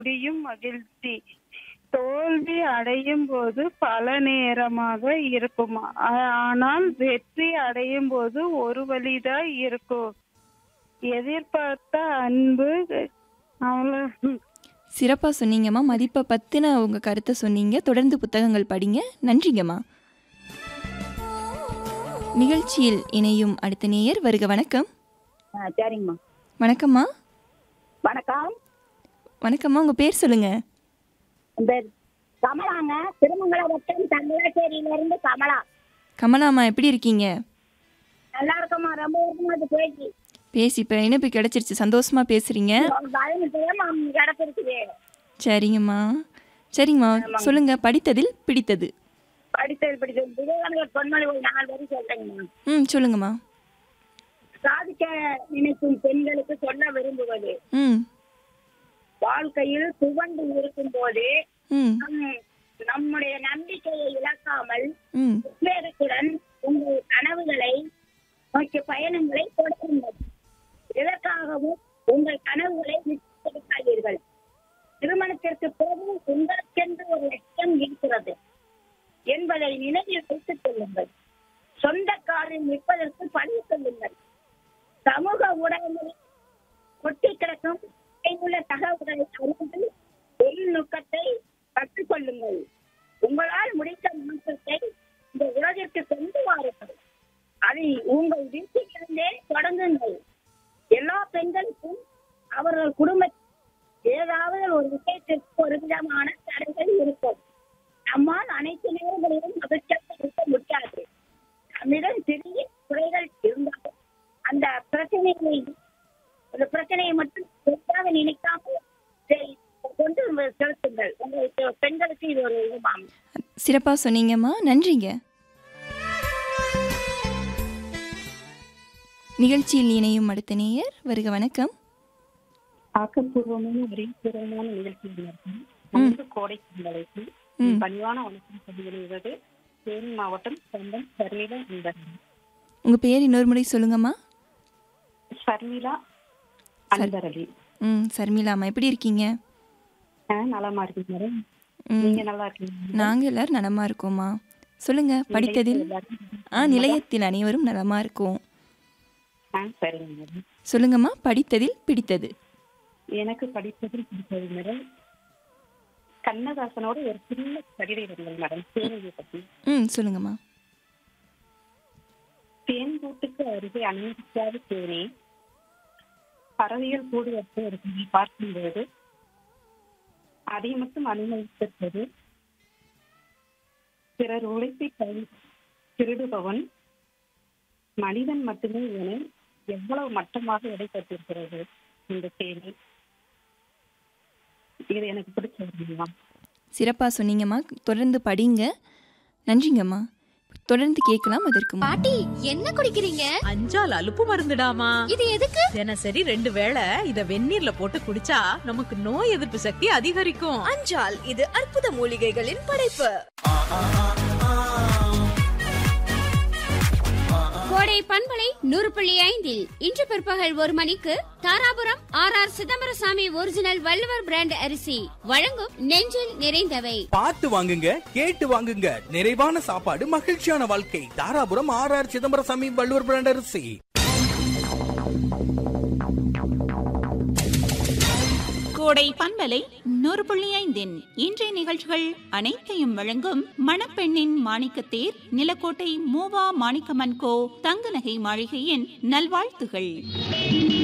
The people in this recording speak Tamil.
முடியும் மகிழ்ச்சி தோல்வி அடையும் போது பல நேரமாக இருக்கும் ஆ- ஆனால் வெற்றி அடையும் போது ஒரு வழிதான் இருக்கும் எதிர்பார்த்த அன்பு அவ்வளவு சிறப்பாக சொன்னீங்கம்மா மதிப்பை பற்றின உங்கள் கருத்தை சொன்னீங்க தொடர்ந்து புத்தகங்கள் படிங்க நன்றிங்கம்மா நிகழ்ச்சியில் இணையும் அடுத்த நேயர் வருக வணக்கம் ஆ, சரிங்கம்மா வணக்கம்மா வணக்கம் வணக்கம்மா உங்கள் பேர் சொல்லுங்கள் இந்த கமலாங்க திருமங்கல வட்டம் தங்களாச்சேரியில இருந்து கமலா கமலாம்மா எப்படி இருக்கீங்க நல்லா இருக்கம்மா ரொம்ப வருஷமா அது பேசி பேசி இப்போ இணைப்பு கிடைச்சிருச்சு சந்தோஷமா பேசுகிறீங்க பயணத்தையும் கிடப்பிருக்குது சரிங்கம்மா சரிங்கம்மா சொல்லுங்கள் படித்ததில் பிடித்தது படித்தது படித்தது விவேகானந்தர் பொன்மொழி ஒரு நாலு வரி சொல்றேங்கம்மா ம் சொல்லுங்கம்மா சாதிக்க நினைக்கும் பெண்களுக்கு சொல்ல விரும்புவது ம் வாழ்க்கையில் துவண்டு இருக்கும் போது ம் நம்- நம்முடைய நம்பிக்கையை இழக்காமல் ம் உத்வேகத்துடன் உங்கள் கனவுகளை நோக்கிய பயணங்களை தொடருங்கள் இதற்காகவும் உங்கள் கனவுகளை விட்டுவிடாதீர்கள் திருமணத்திற்கு பிறகு உங்களுக்கென்று ஒரு லட்சியம் இருக்கிறது என்பதை நினைவில் வைத்துக் கொள்ளுங்கள் சொந்த காலில் நிற்பதற்கு பணி கொள்ளுங்கள் சமூக ஊடகங்களில் கொட்டி கிடக்கும் உள்ள தகவல்களை அறிந்து தொழில்நுட்பத்தை கற்றுக்கொள்ளுங்கள் உங்களால் முடித்த மாற்றத்தை இந்த உலகிற்கு கொண்டு வாருங்கள் அதை உங்கள் வீட்டிலிருந்தே தொடங்குங்கள் எல்லா பெண்களுக்கும் அவர்கள் குடும்ப ஏதாவது ஒரு விஷயத்திற்கு ஒரு விதமான தடைகள் இருக்கும் நம்மால் அனைத்து நேரங்களிலும் மகிழ்ச்சியாக இருக்க முடியாது நம்மிடம் சிறிய குறைகள் இருந்தாலும் அந்த பிரச்சனைகளை அந்த பிரச்சனையை மட்டும் பெரிதாக நினைக்காமல் இதை கொண்டு செலுத்துங்கள் உங்களுக்கு பெண்களுக்கு இது ஒரு இதுமாம் சிறப்பாக சொன்னீங்கம்மா நன்றிங்க நிகழ்ச்சியில் இணையும் அடுத்த நேயர் வருக வணக்கம் ஆக்கப்பூர்வமான அறிவுபூர்வமான நிகழ்ச்சிகள் இருக்கும் அன்பு கோடை கும்பலைக்கு ம். பணிவான வணக்கம் சொல்லிவிடுவது தேனி மாவட்டம் சொந்தம் சர்மிளா அன்பரடி உங்கள் பேர் இன்னொரு முறை சொல்லுங்கம்மா சர்மிளா அன்பரடி ம் சர்மிளாம்மா எப்படி இருக்கீங்க ஆ, நலமா இருக்கீங்க மேடம் ம் நீங்க நல்லா இருக்கீங்க நாங்கள் எல்லாரும் நலமாக இருக்கோம்மா சொல்லுங்க படித்ததில் ஆ நிலையத்தில் அனைவரும் நலமாக இருக்கோம் ஆ சரிங்க மேடம் சொல்லுங்கம்மா படித்ததில் பிடித்தது எனக்கு படிப்பதில் பிடிச்சது மேடம் கண்ணதாசனோட ஒரு சின்ன கவிதை இருந்தது மேடம் தேனியை பத்தி ம் சொல்லுங்கம்மா தேன் கூட்டுக்கு அருகே அனுமதிக்காத தேனே பறவைகள் கூடு வைத்து இருக்கிறதை பார்க்கும்போது அதை மட்டும் அனுமதித்திருப்பது பிறர் உழைப்பை கை திருடுபவன் மனிதன் மட்டுமே என எவ்வளவு மட்டமாக இடைப்பட்டிருக்கிறது இந்த தேனி இது எனக்கு பிடிச்ச ஒரு சிறப்பாக சொன்னீங்கம்மா தொடர்ந்து படிங்க நன்றிங்கம்மா தொடர்ந்து கேட்கலாம் அதற்கு முன். பாட்டி என்ன குடிக்கிறீங்க அஞ்சால் அலுப்பு மருந்துடாமா இது எதுக்கு தினசரி ரெண்டு வேளை இத வெந்நீர்ல போட்டு குடிச்சா நமக்கு நோய் எதிர்ப்பு சக்தி அதிகரிக்கும் அஞ்சால் இது அற்புத மூலிகைகளின் படைப்பு கோடை பண்பலை நூறு புள்ளி ஐந்தில் இன்று பிற்பகல் ஒரு மணிக்கு Dharapuram R R Chidambarasamy original Valluvar brand அரிசி வழங்கும் நெஞ்சில் நிறைந்தவை பார்த்து வாங்குங்க கேட்டு வாங்குங்க நிறைவான சாப்பாடு மகிழ்ச்சியான வாழ்க்கை Dharapuram R R Chidambarasamy Valluvar brand அரிசி கோடை பண்பலை நூறு புள்ளி ஐந்தின் இன்றைய நிகழ்ச்சிகள் அனைத்தையும் வழங்கும் மணப்பெண்ணின் மாணிக்கத்தேர் நிலக்கோட்டை மூவா மாணிக்கமன் கோ தங்க நகை மாளிகையின் நல்வாழ்த்துகள்